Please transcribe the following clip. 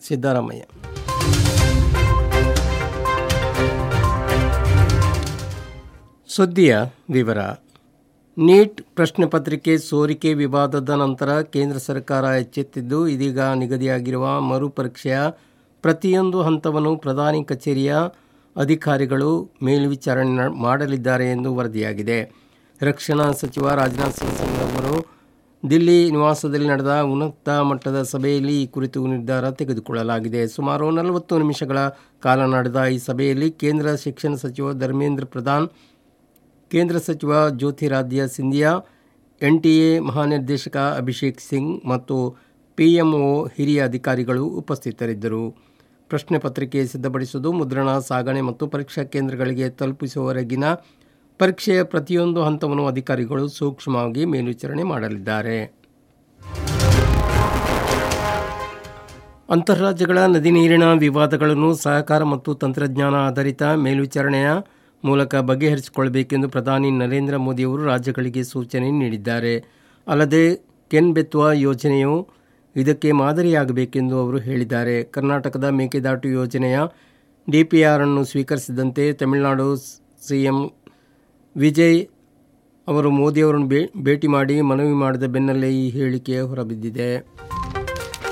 ಸಿದ್ದರಾಮಯ್ಯ ಸುದ್ದಿಯ ವಿವರ ನೀಟ್ ಪ್ರಶ್ನೆ ಪತ್ರಿಕೆ ಸೋರಿಕೆ ವಿವಾದದ ನಂತರ ಕೇಂದ್ರ ಸರ್ಕಾರ ಎಚ್ಚೆತ್ತಿದ್ದು ಇದೀಗ ನಿಗದಿಯಾಗಿರುವ ಮರುಪರೀಕ್ಷೆಯ ಪ್ರತಿಯೊಂದು ಹಂತವನ್ನು ಪ್ರಧಾನಿ ಕಚೇರಿಯ ಅಧಿಕಾರಿಗಳು ಮೇಲ್ವಿಚಾರಣೆ ಮಾಡಲಿದ್ದಾರೆ ಎಂದು ವರದಿಯಾಗಿದೆ ರಕ್ಷಣಾ ಸಚಿವ ರಾಜನಾಥ್ ಸಿಂಗ್ ಅವರು ದಿಲ್ಲಿ ನಿವಾಸದಲ್ಲಿ ನಡೆದ ಉನ್ನತ ಮಟ್ಟದ ಸಭೆಯಲ್ಲಿ ಈ ಕುರಿತು ನಿರ್ಧಾರ ತೆಗೆದುಕೊಳ್ಳಲಾಗಿದೆ ಸುಮಾರು ನಲವತ್ತು ನಿಮಿಷಗಳ ಕಾಲ ನಡೆದ ಈ ಸಭೆಯಲ್ಲಿ ಕೇಂದ್ರ ಶಿಕ್ಷಣ ಸಚಿವ ಧರ್ಮೇಂದ್ರ ಪ್ರಧಾನ್ ಕೇಂದ್ರ ಸಚಿವ Jyotiraditya Scindia N T A ಮಹಾನಿರ್ದೇಶಕ ಅಭಿಷೇಕ್ ಸಿಂಗ್ ಮತ್ತು ಪಿಎಂಒ ಹಿರಿಯ ಅಧಿಕಾರಿಗಳು ಉಪಸ್ಥಿತರಿದ್ದರು ಪ್ರಶ್ನೆ ಪತ್ರಿಕೆ ಸಿದ್ಧಪಡಿಸುವುದು ಮುದ್ರಣ ಸಾಗಣೆ ಮತ್ತು ಪರೀಕ್ಷಾ ಕೇಂದ್ರಗಳಿಗೆ ತಲುಪಿಸುವವರೆಗಿನ ಪರೀಕ್ಷೆಯ ಪ್ರತಿಯೊಂದು ಹಂತವನ್ನು ಅಧಿಕಾರಿಗಳು ಸೂಕ್ಷ್ಮವಾಗಿ ಮೇಲ್ವಿಚಾರಣೆ ಮಾಡಲಿದ್ದಾರೆ ಅಂತಾರಾಜ್ಯಗಳ ನದಿ ನೀರಿನ ವಿವಾದಗಳನ್ನು ಸಹಕಾರ ಮತ್ತು ತಂತ್ರಜ್ಞಾನ ಆಧಾರಿತ ಮೇಲ್ವಿಚಾರಣೆಯ ಮೂಲಕ ಬಗೆಹರಿಸಿಕೊಳ್ಳಬೇಕೆಂದು ಪ್ರಧಾನಿ ನರೇಂದ್ರ ಮೋದಿಯವರು ರಾಜ್ಯಗಳಿಗೆ ಸೂಚನೆ ನೀಡಿದ್ದಾರೆ ಅಲ್ಲದೆ ಕೆನ್ ಬೆತ್ವಾ ಯೋಜನೆಯು ಇದಕ್ಕೆ ಮಾದರಿಯಾಗಬೇಕೆಂದು ಅವರು ಹೇಳಿದ್ದಾರೆ ಕರ್ನಾಟಕದ ಮೇಕೆದಾಟು ಯೋಜನೆಯ ಡಿಪಿಆರ್ ಅನ್ನು ಸ್ವೀಕರಿಸಿದಂತೆ ತಮಿಳುನಾಡು ಸಿಎಂ ವಿಜಯ್ ಅವರು ಮೋದಿಯವರನ್ನು ಭೇಟಿ ಮಾಡಿ ಮನವಿ ಮಾಡಿದ ಬೆನ್ನಲ್ಲೇ ಈ ಹೇಳಿಕೆ ಹೊರಬಿದ್ದಿದೆ